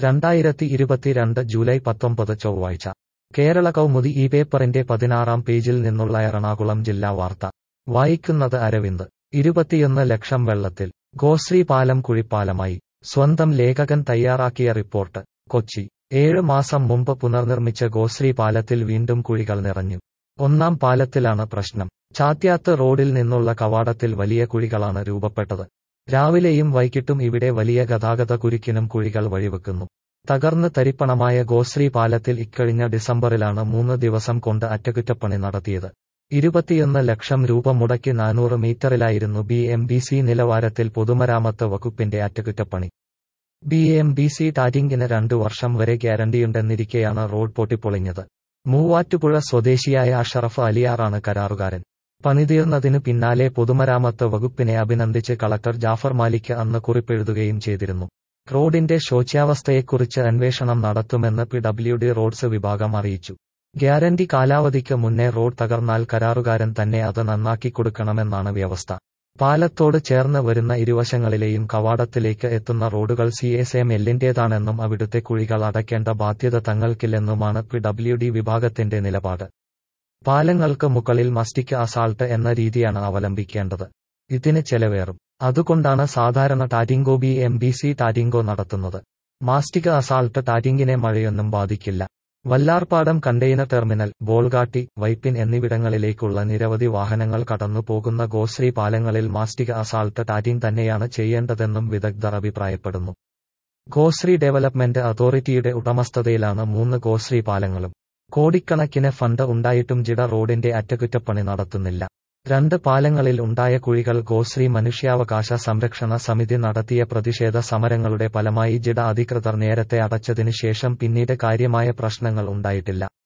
രണ്ടായിരത്തി ഇരുപത്തിരണ്ട് ജൂലൈ പത്തൊമ്പത് ചൊവ്വാഴ്ച കേരള കൗമുദി ഈ പേപ്പറിന്റെ പതിനാറാം പേജിൽ നിന്നുള്ള എറണാകുളം ജില്ലാ വാർത്ത വായിക്കുന്നത് അരവിന്ദ് ഇരുപത്തിയൊന്ന് ലക്ഷം വെള്ളത്തിൽ ഗോശ്രീ പാലം കുഴിപ്പാലമായി സ്വന്തം ലേഖകൻ തയ്യാറാക്കിയ റിപ്പോർട്ട് കൊച്ചി ഏഴ് മാസം മുമ്പ് പുനർനിർമ്മിച്ച ഗോശ്രീ പാലത്തിൽ വീണ്ടും കുഴികൾ നിറഞ്ഞു ഒന്നാം പാലത്തിലാണ് പ്രശ്നം ചാത്യാത്ത് റോഡിൽ നിന്നുള്ള കവാടത്തിൽ വലിയ കുഴികളാണ് രൂപപ്പെട്ടത് രാവിലെയും വൈകിട്ടും ഇവിടെ വലിയ ഗതാഗത കുരുക്കിനും കുഴികൾ വഴിവെക്കുന്നു തകർന്ന് തരിപ്പണമായ ഗോശ്രീ പാലത്തിൽ ഇക്കഴിഞ്ഞ ഡിസംബറിലാണ് മൂന്ന് ദിവസം കൊണ്ട് അറ്റകുറ്റപ്പണി നടത്തിയത് ഇരുപത്തിയൊന്ന് ലക്ഷം രൂപ മുടക്കി നാനൂറ് മീറ്ററിലായിരുന്നു ബി എം ബി സി നിലവാരത്തിൽ പൊതുമരാമത്ത് വകുപ്പിന്റെ അറ്റകുറ്റപ്പണി ബി എം ബി സി ടാറ്റിംഗിന് രണ്ടു വർഷം വരെ ഗ്യാരണ്ടിയുണ്ടെന്നിരിക്കെയാണ് റോഡ് പൊട്ടിപ്പൊളിഞ്ഞത് മൂവാറ്റുപുഴ സ്വദേശിയായ അഷറഫ് അലിയാറാണ് കരാറുകാരൻ പണിതീർന്നതിനു പിന്നാലെ പൊതുമരാമത്ത് വകുപ്പിനെ അഭിനന്ദിച്ച് കളക്ടർ ജാഫർ മാലിക് അന്ന് കുറിപ്പെഴുതുകയും ചെയ്തിരുന്നു റോഡിന്റെ ശോച്യാവസ്ഥയെക്കുറിച്ച് അന്വേഷണം നടത്തുമെന്ന് പി ഡബ്ല്യു ഡി റോഡ്സ് വിഭാഗം അറിയിച്ചു ഗ്യാരണ്ടി കാലാവധിക്ക് മുന്നേ റോഡ് തകർന്നാൽ കരാറുകാരൻ തന്നെ അത് നന്നാക്കി കൊടുക്കണമെന്നാണ് വ്യവസ്ഥ പാലത്തോട് ചേർന്ന് വരുന്ന ഇരുവശങ്ങളിലെയും കവാടത്തിലേക്ക് എത്തുന്ന റോഡുകൾ സി എസ് എം എല്ലിന്റേതാണെന്നും അവിടുത്തെ കുഴികൾ അടയ്ക്കേണ്ട ബാധ്യത തങ്ങൾക്കില്ലെന്നുമാണ് പി ഡബ്ല്യു ഡി വിഭാഗത്തിന്റെ നിലപാട് പാലങ്ങൾക്ക് മുകളിൽ മസ്റ്റിക് അസാൾട്ട് എന്ന രീതിയാണ് അവലംബിക്കേണ്ടത് ഇതിന് ചെലവേറും അതുകൊണ്ടാണ് സാധാരണ ടാറ്റിംഗോ ബി എം ബി സി ടാറ്റിംഗോ നടത്തുന്നത് മാസ്റ്റിക് അസാൾട്ട് ടാറ്റിംഗിനെ മഴയൊന്നും ബാധിക്കില്ല വല്ലാർപാടം കണ്ടെയ്നർ ടെർമിനൽ ബോൾഗാട്ടി വൈപ്പിൻ എന്നിവിടങ്ങളിലേക്കുള്ള നിരവധി വാഹനങ്ങൾ കടന്നു പോകുന്ന ഗോശ്രീ പാലങ്ങളിൽ മാസ്റ്റിക് അസാൾട്ട് ടാറ്റിംഗ് തന്നെയാണ് ചെയ്യേണ്ടതെന്നും വിദഗ്ധർ അഭിപ്രായപ്പെടുന്നു ഗോശ്രീ ഡെവലപ്മെന്റ് അതോറിറ്റിയുടെ ഉടമസ്ഥതയിലാണ് മൂന്ന് ഗോശ്രീ പാലങ്ങളും കോടിക്കണക്കിന് ഫണ്ട് ഉണ്ടായിട്ടും ജിഡ റോഡിന്റെ അറ്റകുറ്റപ്പണി നടത്തുന്നില്ല രണ്ട് പാലങ്ങളിൽ ഉണ്ടായ കുഴികൾ ഗോശ്രീ മനുഷ്യാവകാശ സംരക്ഷണ സമിതി നടത്തിയ പ്രതിഷേധ സമരങ്ങളുടെ ഫലമായി ജിഡ അധികൃതർ നേരത്തെ അടച്ചതിന് ശേഷം പിന്നീട് കാര്യമായ പ്രശ്നങ്ങൾ ഉണ്ടായിട്ടില്ല